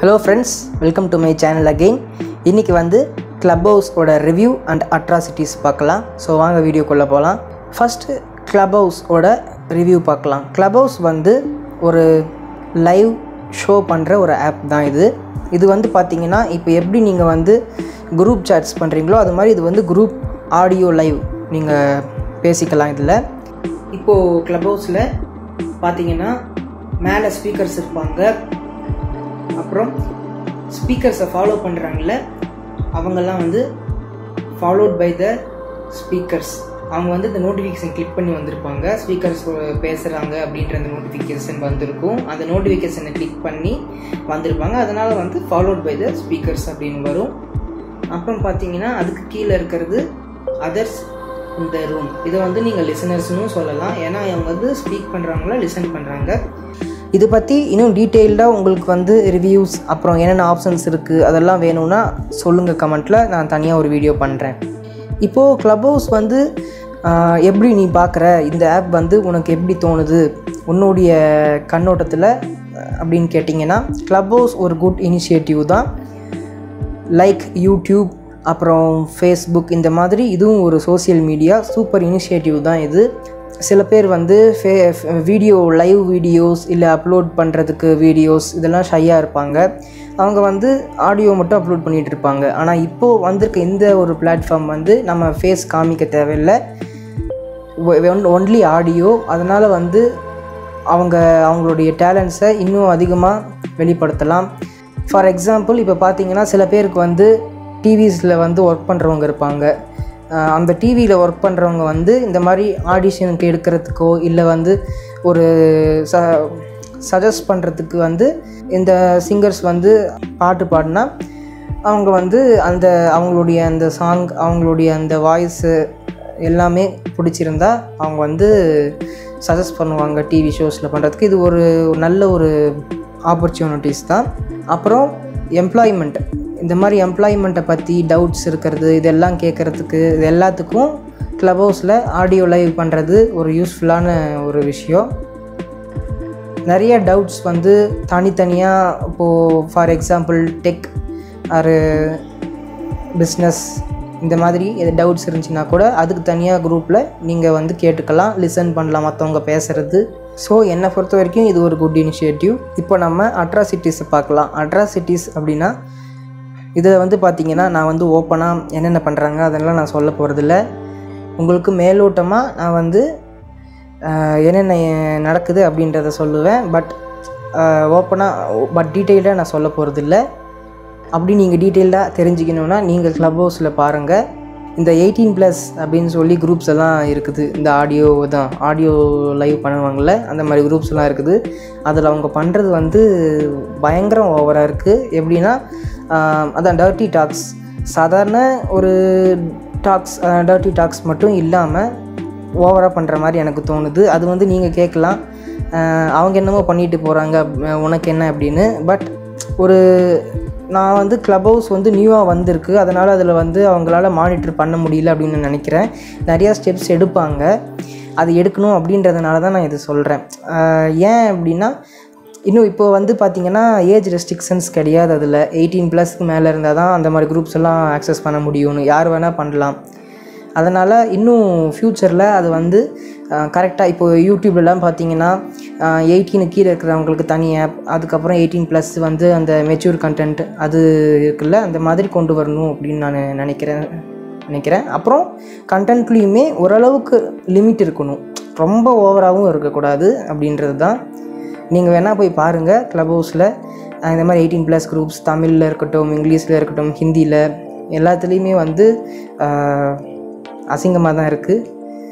hello friends welcome to my channel again இன்றைக்கி வந்து club ஹவுஸோட ரிவ்யூ அண்ட் அட்ராசிட்டிஸ் பார்க்கலாம் ஸோ வாங்க வீடியோக்குள்ளே போகலாம் ஃபஸ்ட்டு க்ளப் ஹவுஸோட ரிவ்யூ பார்க்கலாம் க்ளப் ஹவுஸ் வந்து ஒரு லைவ் ஷோ பண்ணுற ஒரு ஆப் தான் இது இது வந்து பார்த்தீங்கன்னா இப்போ எப்படி நீங்கள் வந்து குரூப் சாட்ஸ் பண்ணுறீங்களோ அது மாதிரி இது வந்து குரூப் ஆடியோ லைவ் நீங்கள் பேசிக்கலாம் இதில் இப்போது க்ளப் ஹவுஸில் பார்த்தீங்கன்னா மேலே ஸ்பீக்கர்ஸ் இருப்பாங்க அப்புறம் ஸ்பீக்கர்ஸை ஃபாலோ பண்ணுறாங்கல்ல அவங்கெல்லாம் வந்து ஃபாலோட் பை த ஸ்பீக்கர்ஸ் அவங்க வந்து இந்த நோட்டிஃபிகேஷன் கிளிக் பண்ணி வந்திருப்பாங்க ஸ்பீக்கர்ஸ் பேசுகிறாங்க அப்படின்ற அந்த நோட்டிஃபிகேஷன் வந்திருக்கும் அந்த நோட்டிஃபிகேஷனை கிளிக் பண்ணி வந்திருப்பாங்க அதனால் வந்து ஃபாலோட் பை த ஸ்பீக்கர்ஸ் அப்படின்னு வரும் அப்புறம் பார்த்தீங்கன்னா அதுக்கு கீழே இருக்கிறது அதர்ஸ் இந்த ரூம் இதை வந்து நீங்கள் லிசனர்ஸ்னு சொல்லலாம் ஏன்னா அவங்க வந்து ஸ்பீக் பண்ணுறவங்கள லிசன் பண்ணுறாங்க இது பற்றி இன்னும் டீட்டெயில்டாக உங்களுக்கு வந்து ரிவ்யூஸ் அப்புறம் என்னென்ன ஆப்ஷன்ஸ் இருக்குது அதெல்லாம் வேணும்னா சொல்லுங்கள் கமெண்ட்டில் நான் தனியாக ஒரு வீடியோ பண்ணுறேன் இப்போது க்ளப் ஹவுஸ் வந்து ஆஹ், எப்படி நீ பார்க்குற இந்த ஆப் வந்து உனக்கு எப்படி தோணுது உன்னுடைய கண்ணோட்டத்தில் அப்படின்னு கேட்டிங்கன்னா க்ளப் ஹவுஸ் ஒரு குட் இனிஷியேட்டிவ் தான் லைக் யூடியூப் அப்புறம் ஃபேஸ்புக் இந்த மாதிரி இதுவும் ஒரு சோஷியல் மீடியா சூப்பர் இனிஷியேட்டிவ் தான் இது சில பேர் வந்து ஃபே வீடியோ லைவ் வீடியோஸ் இல்லை அப்லோட் பண்ணுறதுக்கு வீடியோஸ் இதெல்லாம் ஷையாக இருப்பாங்க அவங்க வந்து ஆடியோ மட்டும் அப்லோட் பண்ணிகிட்டு இருப்பாங்க ஆனால் இப்போது வந்திருக்க இந்த ஒரு பிளாட்ஃபார்ம் வந்து நம்ம ஃபேஸ் காமிக்க தேவையில்லை ஒன்லி ஆடியோ அதனால் வந்து அவங்க அவங்களுடைய டேலண்ட்ஸை இன்னும் அதிகமாக வெளிப்படுத்தலாம் ஃபார் எக்ஸாம்பிள் இப்போ பார்த்தீங்கன்னா சில பேருக்கு வந்து டிவிஸில் வந்து ஒர்க் பண்ணுறவங்க இருப்பாங்க அஹ் அந்த டிவியில் ஒர்க் பண்ணுறவங்க வந்து இந்த மாதிரி ஆடிஷனுக்கு எடுக்கிறதுக்கோ இல்லை வந்து ஒரு ச சஜஸ்ட் பண்ணுறதுக்கு வந்து இந்த சிங்கர்ஸ் வந்து பாட்டு பாடினா அவங்க வந்து அந்த அவங்களுடைய அந்த சாங் அவங்களுடைய அந்த வாய்ஸு எல்லாமே பிடிச்சிருந்தா அவங்க வந்து சஜஸ்ட் பண்ணுவாங்க டிவி ஷோஸில் பண்ணுறதுக்கு இது ஒரு நல்ல ஒரு ஆப்பர்ச்சுனிட்டிஸ் தான் அப்புறம் எம்ப்ளாய்மெண்ட் இந்த மாதிரி எம்ப்ளாய்மெண்ட்டை பற்றி டவுட்ஸ் இருக்கிறது இதெல்லாம் கேட்குறதுக்கு இது எல்லாத்துக்கும் க்ளப் ஹவுஸில் ஆடியோ லைவ் பண்ணுறது ஒரு யூஸ்ஃபுல்லான ஒரு விஷயம் நிறைய டவுட்ஸ் வந்து தனித்தனியாக இப்போது for example tech or business இந்த மாதிரி எது டவுட்ஸ் இருந்துச்சுன்னா கூட அதுக்கு தனியாக குரூப்பில் நீங்கள் வந்து கேட்டுக்கலாம் லிசன் பண்ணலாம் மற்றவங்க பேசுகிறது ஸோ என்னை பொறுத்த வரைக்கும் இது ஒரு குட் இனிஷியேட்டிவ் இப்போ நம்ம அட்ராசிட்டிஸை பார்க்கலாம் அட்ராசிட்டிஸ் அப்படின்னா இதில் வந்து பார்த்தீங்கன்னா நான் வந்து ஓப்பனாக என்னென்ன பண்ணுறாங்க அதெல்லாம் நான் சொல்ல போகிறதில்ல உங்களுக்கு மேலோட்டமாக நான் வந்து ஆஹ், என்னென்ன நடக்குது அப்படின்றத சொல்லுவேன் பட் ஓப்பனாக பட் டீட்டெயில்டாக நான் சொல்ல போகிறதில்ல அப்படி நீங்கள் டீட்டெயில்டாக தெரிஞ்சுக்கணுன்னா நீங்கள் க்ளப் ஹவுஸில் பாருங்கள் இந்த எயிட்டீன் ப்ளஸ் அப்படின்னு சொல்லி குரூப்ஸ் எல்லாம் இருக்குது இந்த ஆடியோ தான் ஆடியோ லைவ் பண்ணுவாங்கள்ல அந்த மாதிரி குரூப்ஸ் எல்லாம் இருக்குது அதில் அவங்க பண்ணுறது வந்து பயங்கரம் ஓவராக இருக்குது எப்படின்னா ஆஹ், அதான் டர்ட்டி டாக்ஸ் சாதாரண ஒரு டாக்ஸ் டர்ட்டி டாக்ஸ் மட்டும் இல்லாமல் ஓவராக பண்ணுற மாதிரி எனக்கு தோணுது அது வந்து நீங்கள் கேட்கலாம் ஆஹ், அவங்க என்னமோ பண்ணிட்டு போகிறாங்க உனக்கு என்ன அப்படின்னு பட் ஒரு நான் வந்து க்ளப் ஹவுஸ் வந்து நியூவாக வந்திருக்கு அதனால் அதில் வந்து அவங்களால மானிட்டர் பண்ண முடியல அப்படின்னு நான் நினைக்கிறேன் நிறையா ஸ்டெப்ஸ் எடுப்பாங்க அது எடுக்கணும் அப்படின்றதுனால தான் நான் இது சொல்கிறேன் ஏன் அப்படின்னா இன்னும் இப்போ வந்து பார்த்திங்கன்னா ஏஜ் ரெஸ்ட்ரிக்ஷன்ஸ் கிடையாது அதில் எயிட்டீன் ப்ளஸ்க்கு மேலே இருந்தால் தான் அந்த மாதிரி குரூப்ஸ் எல்லாம் ஆக்சஸ் பண்ண முடியும்னு யார் வேணால் பண்ணலாம் அதனால் இன்னும் ஃப்யூச்சரில் அது வந்து கரெக்டாக இப்போ யூடியூப்லலாம் பார்த்தீங்கன்னா எயிட்டீனு கீழே இருக்கிறவங்களுக்கு தனி ஆப் அதுக்கப்புறம் எயிட்டீன் ப்ளஸ் வந்து அந்த மெச்சூர் கண்டென்ட் அது இருக்குல்ல அந்த மாதிரி கொண்டு வரணும் அப்படின்னு நான் நினைக்கிறேன் நினைக்கிறேன் அப்புறம் கண்டென்ட்லேயுமே ஓரளவுக்கு லிமிட் இருக்கணும் ரொம்ப ஓவராகவும் இருக்கக்கூடாது அப்படின்றது தான் நீங்கள் வேணால் போய் பாருங்கள் க்ளப் ஹவுஸில் இந்த மாதிரி எயிட்டீன் ப்ளஸ் குரூப்ஸ் தமிழில் இருக்கட்டும் இங்கிலீஷில் இருக்கட்டும் ஹிந்தியில் எல்லாத்துலேயுமே வந்து அசிங்கமாக தான் இருக்குது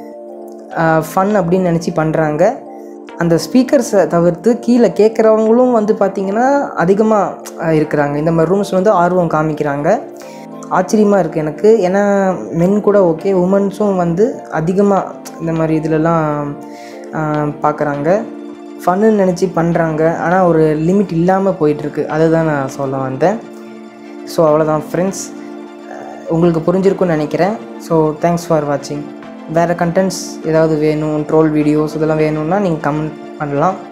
ஃபன் அப்படின்னு நினச்சி பண்ணுறாங்க அந்த ஸ்பீக்கர்ஸை தவிர்த்து கீழே கேட்குறவங்களும் வந்து பார்த்திங்கன்னா அதிகமாக இருக்கிறாங்க இந்த மாதிரி ரூம்ஸ் வந்து ஆர்வம் காமிக்கிறாங்க ஆச்சரியமாக இருக்குது எனக்கு ஏன்னா மென் கூட ஓகே உமன்ஸும் வந்து அதிகமாக இந்த மாதிரி இதிலலாம் பார்க்குறாங்க ஃபன்னு நினச்சி பண்ணுறாங்க ஆனால் ஒரு லிமிட் இல்லாமல் போயிட்டுருக்கு அதுதான் நான் சொல்ல வந்தேன் ஸோ அவ்வளோதான் ஃப்ரெண்ட்ஸ் உங்களுக்கு புரிஞ்சிருக்கும்னு நினைக்கிறேன் ஸோ தேங்க்ஸ் ஃபார் வாட்சிங் வேறு கண்டென்ட்ஸ் ஏதாவது வேணும் ட்ரோல் வீடியோஸ் இதெல்லாம் வேணும்னா நீங்கள் கமெண்ட் பண்ணலாம்